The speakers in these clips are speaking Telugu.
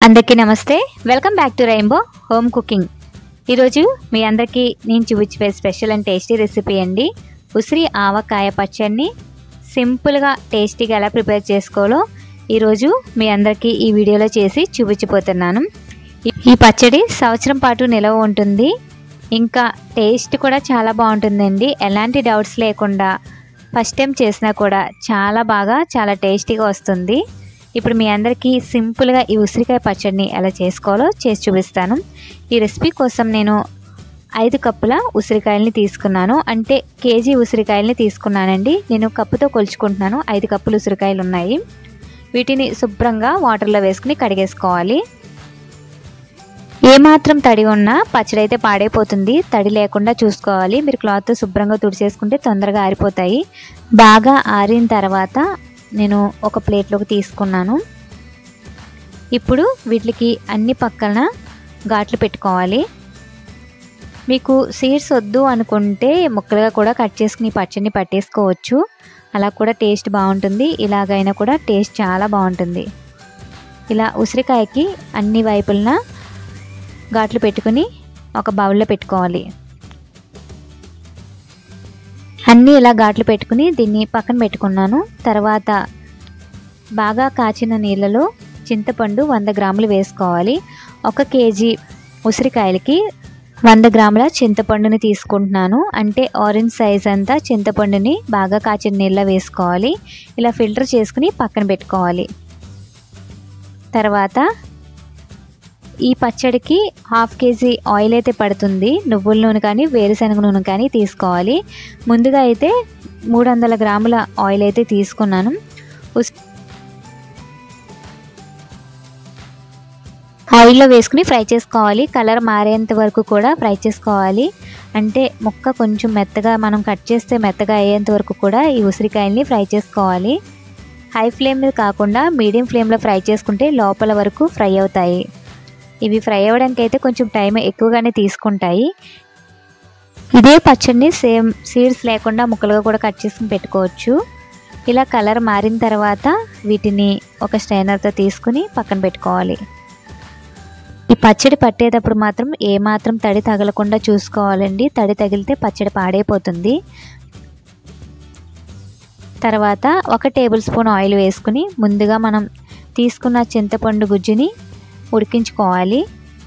అందరికీ నమస్తే welcome back to rainbow home cooking ఈరోజు మీ అందరికీ నేను చూపించే స్పెషల్ అండ్ టేస్టీ రెసిపీ అండి ఉసిరి ఆవకాయ పచ్చడిని సింపుల్గా టేస్టీగా ఎలా ప్రిపేర్ చేసుకోవాలో ఈరోజు మీ అందరికీ ఈ వీడియోలో చేసి చూపించిపోతున్నాను ఈ- ఈ పచ్చడి సంవత్సరం పాటు నిలవ ఉంటుంది ఇంకా టేస్ట్ కూడా చాలా బాగుంటుందండి ఎలాంటి డౌట్స్ లేకుండా ఫస్ట్ టైం చేసినా కూడా చాలా బాగా చాలా టేస్టీగా వస్తుంది ఇప్పుడు మీ అందరికీ సింపుల్గా ఈ ఉసిరికాయ పచ్చడిని ఎలా చేసుకోవాలో చేసి చూపిస్తాను ఈ రెసిపీ కోసం నేను ఐదు కప్పుల ఉసిరికాయలని తీసుకున్నాను అంటే కేజీ ఉసిరికాయలని తీసుకున్నానండి నేను కప్పుతో కొలుచుకుంటున్నాను ఐదు కప్పులు ఉసిరికాయలు ఉన్నాయి వీటిని శుభ్రంగా వాటర్లో వేసుకుని కడిగేసుకోవాలి ఏమాత్రం తడి ఉన్నా పచ్చడి అయితే పాడైపోతుంది తడి లేకుండా చూసుకోవాలి మీరు క్లాత్ శుభ్రంగా తుడిచేసుకుంటే తొందరగా ఆరిపోతాయి బాగా ఆరిన తర్వాత నేను ఒక ప్లేట్లోకి తీసుకున్నాను ఇప్పుడు వీటికి అన్ని పక్కన ఘాట్లు పెట్టుకోవాలి మీకు సీడ్స్ వద్దు అనుకుంటే ముక్కలుగా కూడా కట్ చేసుకుని పచ్చడిని పట్టేసుకోవచ్చు అలా కూడా టేస్ట్ బాగుంటుంది ఇలాగైనా కూడా టేస్ట్ చాలా బాగుంటుంది ఇలా ఉసిరికాయకి అన్ని వైపులన ఘాట్లు పెట్టుకుని ఒక బౌల్లో పెట్టుకోవాలి అన్నీ ఇలా ఘాట్లు పెట్టుకుని దీన్ని పక్కన పెట్టుకున్నాను తర్వాత బాగా కాచిన నీళ్ళలో చింతపండు వంద గ్రాములు వేసుకోవాలి ఒక కేజీ ఉసిరికాయలకి వంద గ్రాముల చింతపండుని తీసుకుంటున్నాను అంటే ఆరెంజ్ సైజ్ అంతా చింతపండుని బాగా కాచిన నీళ్ళ వేసుకోవాలి ఇలా ఫిల్టర్ చేసుకుని పక్కన పెట్టుకోవాలి తర్వాత ఈ పచ్చడికి హాఫ్ కేజీ ఆయిల్ అయితే పడుతుంది నువ్వుల నూనె కానీ వేరుశనగ నూనె కానీ తీసుకోవాలి ముందుగా అయితే మూడు వందల గ్రాముల ఆయిల్ అయితే తీసుకున్నాను ఉస్ ఆయిల్లో వేసుకుని ఫ్రై చేసుకోవాలి కలర్ మారేంత వరకు కూడా ఫ్రై చేసుకోవాలి అంటే ముక్క కొంచెం మెత్తగా మనం కట్ చేస్తే మెత్తగా అయ్యేంత వరకు కూడా ఈ ఉసిరికాయల్ని ఫ్రై చేసుకోవాలి హై ఫ్లేమ్ మీద కాకుండా మీడియం ఫ్లేమ్లో ఫ్రై చేసుకుంటే లోపల వరకు ఫ్రై అవుతాయి ఇవి ఫ్రై అవ్వడానికి అయితే కొంచెం టైం ఎక్కువగానే తీసుకుంటాయి ఇదే పచ్చడిని సేమ్ సీడ్స్ లేకుండా ముక్కలుగా కూడా కట్ చేసుకుని పెట్టుకోవచ్చు ఇలా కలర్ మారిన తర్వాత వీటిని ఒక స్ట్రైనర్తో తీసుకుని పక్కన పెట్టుకోవాలి ఈ పచ్చడి పట్టేటప్పుడు మాత్రం ఏమాత్రం తడి తగలకుండా చూసుకోవాలండి తడి తగిలితే పచ్చడి పాడైపోతుంది తర్వాత ఒక టేబుల్ స్పూన్ ఆయిల్ వేసుకుని ముందుగా మనం తీసుకున్న చింతపండు గుజ్జుని ఉడికించుకోవాలి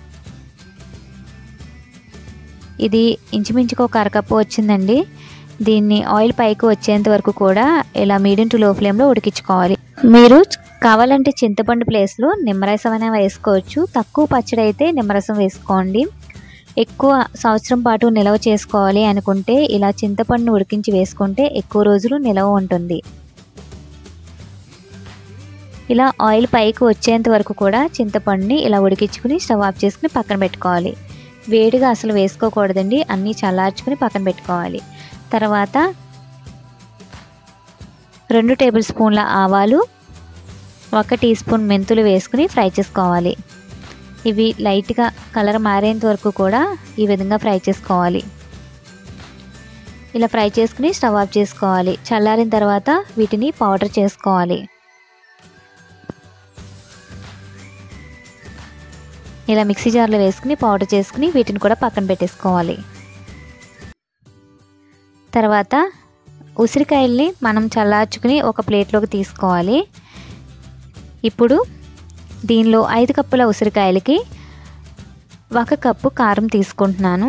ఇది ఇంచుమించుకు ఒక అరకప్పు వచ్చిందండి దీన్ని ఆయిల్ పైకి వచ్చేంత వరకు కూడా ఇలా మీడియం టు లో ఫ్లేమ్లో ఉడికించుకోవాలి మీరు కావాలంటే చింతపండు ప్లేస్లో నిమ్మరసం అయినా వేసుకోవచ్చు తక్కువ పచ్చడి అయితే నిమ్మరసం వేసుకోండి ఎక్కువ సంవత్సరం పాటు నిల్వ చేసుకోవాలి అనుకుంటే ఇలా చింతపండును ఉడికించి వేసుకుంటే ఎక్కువ రోజులు నిల్వ ఉంటుంది ఇలా ఆయిల్ పైకి వచ్చేంత వరకు కూడా చింతపండుని ఇలా ఉడికించుకుని స్టవ్ ఆఫ్ చేసుకుని పక్కన పెట్టుకోవాలి వేడిగా అసలు వేసుకోకూడదండి అన్నీ చల్లార్చుకుని పక్కన పెట్టుకోవాలి తర్వాత రెండు టేబుల్ స్పూన్ల ఆవాలు ఒక టీ స్పూన్ మెంతులు వేసుకుని ఫ్రై చేసుకోవాలి ఇవి లైట్గా కలర్ మారేంత వరకు కూడా ఈ విధంగా ఫ్రై చేసుకోవాలి ఇలా ఫ్రై చేసుకుని స్టవ్ ఆఫ్ చేసుకోవాలి చల్లారిన తర్వాత వీటిని పౌడర్ చేసుకోవాలి ఇలా మిక్సీ జార్లో వేసుకుని పౌడర్ చేసుకుని వీటిని కూడా పక్కన పెట్టేసుకోవాలి తర్వాత ఉసిరికాయల్ని మనం చల్లార్చుకుని ఒక ప్లేట్లోకి తీసుకోవాలి ఇప్పుడు దీనిలో ఐదు కప్పుల ఉసిరికాయలకి ఒక కప్పు కారం తీసుకుంటున్నాను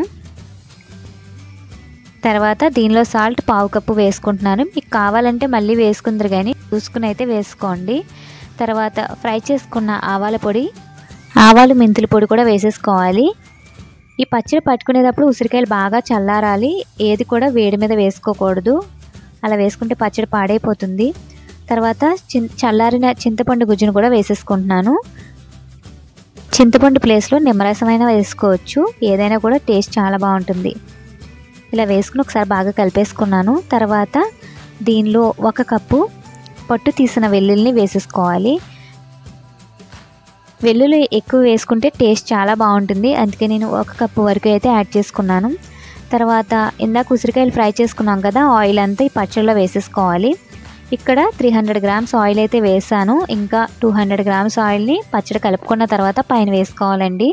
తర్వాత దీనిలో సాల్ట్ పావు కప్పు వేసుకుంటున్నాను మీకు కావాలంటే మళ్ళీ వేసుకుందరు కానీ చూసుకుని అయితే వేసుకోండి తర్వాత ఫ్రై చేసుకున్న ఆవాల పొడి ఆవాలు మెంతుల పొడి కూడా వేసేసుకోవాలి ఈ పచ్చడి పట్టుకునేటప్పుడు ఉసిరికాయలు బాగా చల్లారాలి ఏది కూడా వేడి మీద వేసుకోకూడదు అలా వేసుకుంటే పచ్చడి పాడైపోతుంది తర్వాత చిన్ చల్లారిన చింతపండు గుజ్జును కూడా వేసేసుకుంటున్నాను చింతపండు ప్లేస్లో నిమ్మరసమైనా వేసుకోవచ్చు ఏదైనా కూడా టేస్ట్ చాలా బాగుంటుంది ఇలా వేసుకుని ఒకసారి బాగా కలిపేసుకున్నాను తర్వాత దీనిలో ఒక కప్పు పట్టు తీసిన వెల్లుల్ని వేసేసుకోవాలి వెల్లుల్లి ఎక్కువ వేసుకుంటే టేస్ట్ చాలా బాగుంటుంది అందుకే నేను ఒక కప్పు వరకు అయితే యాడ్ చేసుకున్నాను తర్వాత ఇందాక ఉసిరికాయలు ఫ్రై చేసుకున్నాం కదా ఆయిల్ అంతా ఈ పచ్చడిలో వేసేసుకోవాలి ఇక్కడ త్రీ హండ్రెడ్ గ్రామ్స్ ఆయిల్ అయితే వేసాను ఇంకా టూ హండ్రెడ్ గ్రామ్స్ ఆయిల్ని పచ్చడి కలుపుకున్న తర్వాత పైన వేసుకోవాలండి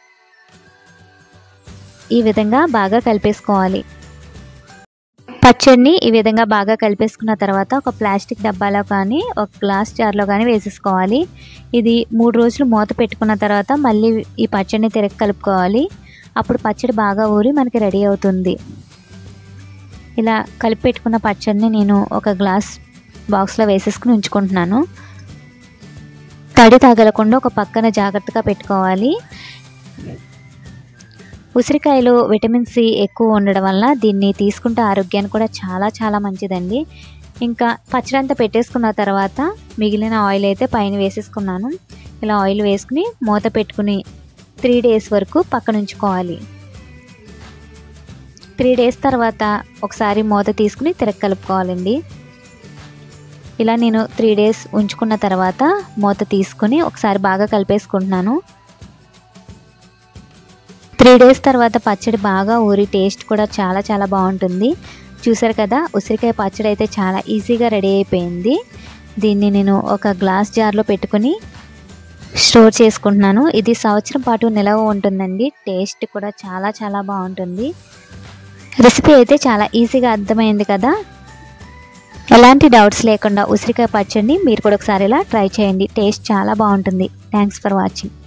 ఈ విధంగా బాగా కలిపేసుకోవాలి పచ్చడిని ఈ విధంగా బాగా కలిపేసుకున్న తర్వాత ఒక ప్లాస్టిక్ డబ్బాలో కానీ ఒక గ్లాస్ జార్లో కానీ వేసేసుకోవాలి ఇది మూడు రోజులు మూత పెట్టుకున్న తర్వాత మళ్ళీ ఈ పచ్చడిని తిరగ కలుపుకోవాలి అప్పుడు పచ్చడి బాగా ఊరి మనకి రెడీ అవుతుంది ఇలా కలిపి పెట్టుకున్న పచ్చడిని నేను ఒక గ్లాస్ బాక్స్లో వేసేసుకుని ఉంచుకుంటున్నాను తడి తగలకుండా ఒక పక్కన జాగ్రత్తగా పెట్టుకోవాలి ఉసిరికాయలో విటమిన్ సి ఎక్కువ ఉండడం వల్ల దీన్ని తీసుకుంటే ఆరోగ్యానికి కూడా చాలా చాలా మంచిదండి ఇంకా పచ్చడి అంతా పెట్టేసుకున్న తర్వాత మిగిలిన ఆయిల్ అయితే పైన వేసేసుకున్నాను ఇలా ఆయిల్ వేసుకుని మూత పెట్టుకుని త్రీ డేస్ వరకు పక్కన ఉంచుకోవాలి త్రీ డేస్ తర్వాత ఒకసారి మూత తీసుకుని తిరగ కలుపుకోవాలండి ఇలా నేను త్రీ డేస్ ఉంచుకున్న తర్వాత మూత తీసుకుని ఒకసారి బాగా కలిపేసుకుంటున్నాను త్రీ డేస్ తర్వాత పచ్చడి బాగా ఊరి టేస్ట్ కూడా చాలా చాలా బాగుంటుంది చూసారు కదా ఉసిరికాయ పచ్చడి అయితే చాలా ఈజీగా రెడీ అయిపోయింది దీన్ని నేను ఒక గ్లాస్ జార్లో పెట్టుకుని స్టోర్ చేసుకుంటున్నాను ఇది సంవత్సరం పాటు నిలవ ఉంటుందండి టేస్ట్ కూడా చాలా చాలా బాగుంటుంది రెసిపీ అయితే చాలా ఈజీగా అర్థమైంది కదా ఎలాంటి డౌట్స్ లేకుండా ఉసిరికాయ పచ్చడిని మీరు కూడా ఒకసారి ఇలా ట్రై చేయండి టేస్ట్ చాలా బాగుంటుంది థ్యాంక్స్ ఫర్ వాచింగ్